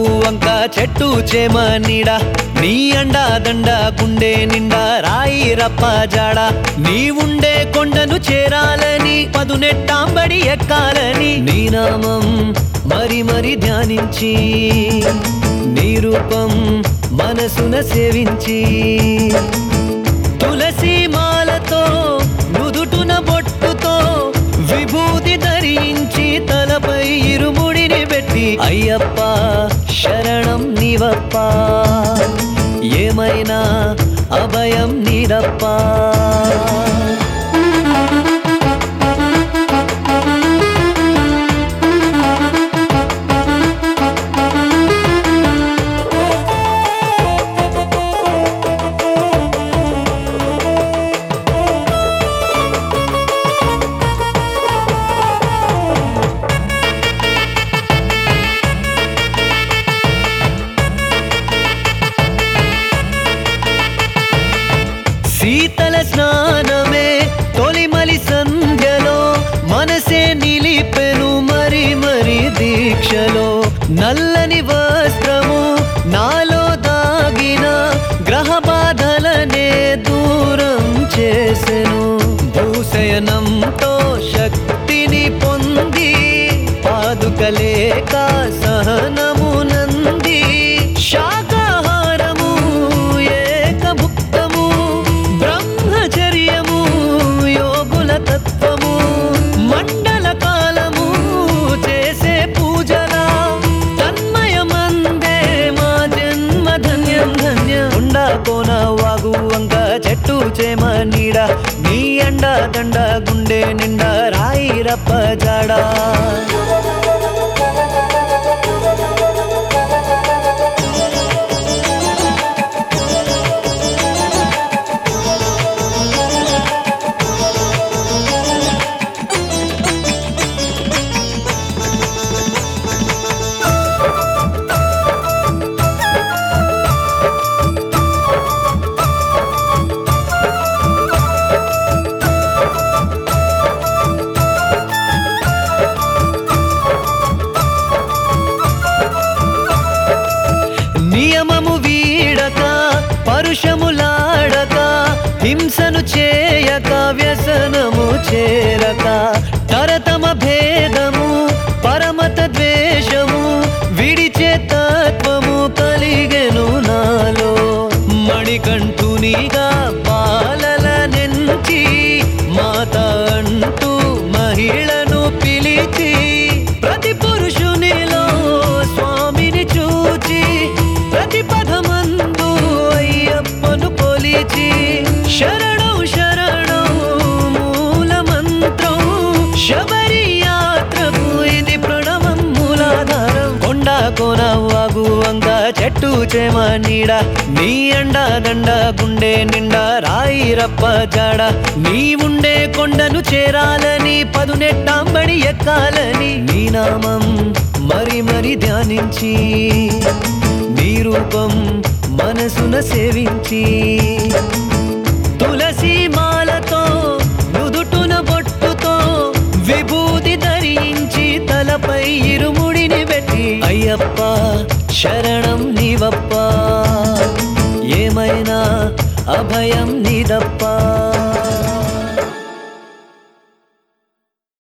వాగు వంక చెట్టు చేమ నీడ నీ అండా దండ గుండె నిండా రాయి రప్ప జాడ నీ ఉండే కొండను చేరాలని పదునెట్టాంబడి ఎక్కాలని నీ నామం మరి మరి ధ్యానించి నీ రూపం మనసున సేవించి తులసి మాలతో నుదుటున బొట్టుతో విభూతి ధరించి తలపై ఇరుముడిని పెట్టి అయ్యప్ప శరణం నీవప్ప ఏమైనా అభయం నీదప్ప శీతల స్నానమే తొలిమలి సంధ్యలో మనసే నిలిపెను మరి మరి దీక్షలో నల్లని వస్త్రము నాలో దాగిన గ్రహ బాధలనే దూరం చేసెను భూశయనంతో శక్తిని పొంది పాదుకలేక సహనము నంది శాకాహారము ఏకభుక్తము బ్రహ్మచర్యము యోగుల తత్వము మండల కాలము చేసే పూజల తన్మయమందే మా జన్మ ధన్యం ధన్యం ఉండా కోన వాగు వంక చెట్టు చేమ నీడ నీ అండ దండ గుండె నిండా రాయి రప్ప జాడా నియమము వీడక పరుషములాడక హింసను చేయక వ్యసనము చేరక తరతమ భేదము పరమత ద్వేషము విడిచే తత్వము కలిగెను నాలో మణికంఠునిగా బాలల నెంచి మాత అంటూ మహిళను పిలిచి ప్రతి పురుషునిలో స్వామిని చూచి ప్రతి పదమందు అయ్యప్పను కొలిచి శరణం శరణం మూల మంత్రం శబరి యాత్రకు ఇది ప్రణవం మూలాధారం కొండ కోన వాగు వంక చెట్టు చేమ నీడ నీ అండ దండ గుండె నిండా రాయి రప్ప జాడ నీ ఉండే కొండను చేరాలని పదునెట్టాంబడి ఎక్కాలని నీ నామం మరి మరి ధ్యానించి నీ రూపం మనసున సేవించి తులసి మాలతో నుదుటున బొట్టుతో విభూతి ధరించి తలపై ఇరుముడిని పెట్టి అయ్యప్ప శరణం నీవప్ప ఏమైనా అభయం నీదప్ప